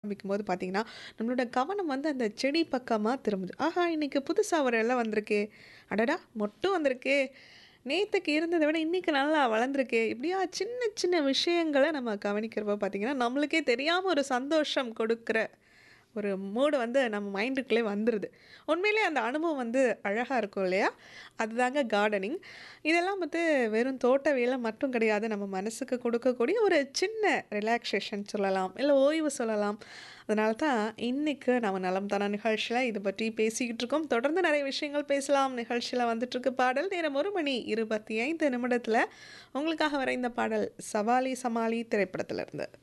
ஆரம்பிக்கும்போது பார்த்தீங்கன்னா, நம்மளோட கவனம் வந்து அந்த செடி பக்கமா திரும்புது. ஆஹா! இன்னைக்கு புதுசா ஒரு இலை வந்திருக்கே! அடடா! மொட்டும் வந்திருக்கே! நேத்துக்கு இருந்தத விட இன்னைக்கு நல்லா வளர்ந்துருக்கே! இப்படியா சின்ன சின்ன விஷயங்கள நம்ம கவனிக்கிறப்போ பார்த்தீங்கன்னா, நம்மளுக்கே தெரியாம ஒரு சந்தோஷம் கொடுக்குற ஒரு மூடு வந்து நம்ம மைண்டுக்குள்ளே வந்துருது. உண்மையிலேயே அந்த அனுபவம் வந்து அழகா இருக்கும் இல்லையா? அதுதாங்க கார்டனிங். இதெல்லாம் வந்து வெறும் தோட்ட வேலை மட்டும் கிடையாது. நம்ம மனசுக்கு கொடுக்கக்கூடிய ஒரு சின்ன ரிலாக்சேஷன் சொல்லலாம். இல்ல ஓய்வு சொல்லலாம். அதனால தான் இன்னைக்கு நம்ம நலம் தானா நிகழ்ச்சியில இத பற்றி பேசிக்கிட்டு இருக்கோம். தொடர்ந்து நிறைய விஷயங்கள் பேசலாம். நிகழ்ச்சியில வந்துட்டுருக்கு பாடல். நேரம் 1 மணி 25 நிமிடத்தில உங்களுக்காக வர இந்த பாடல் சவாலி சமாளி திரைப்படத்திலிருந்து.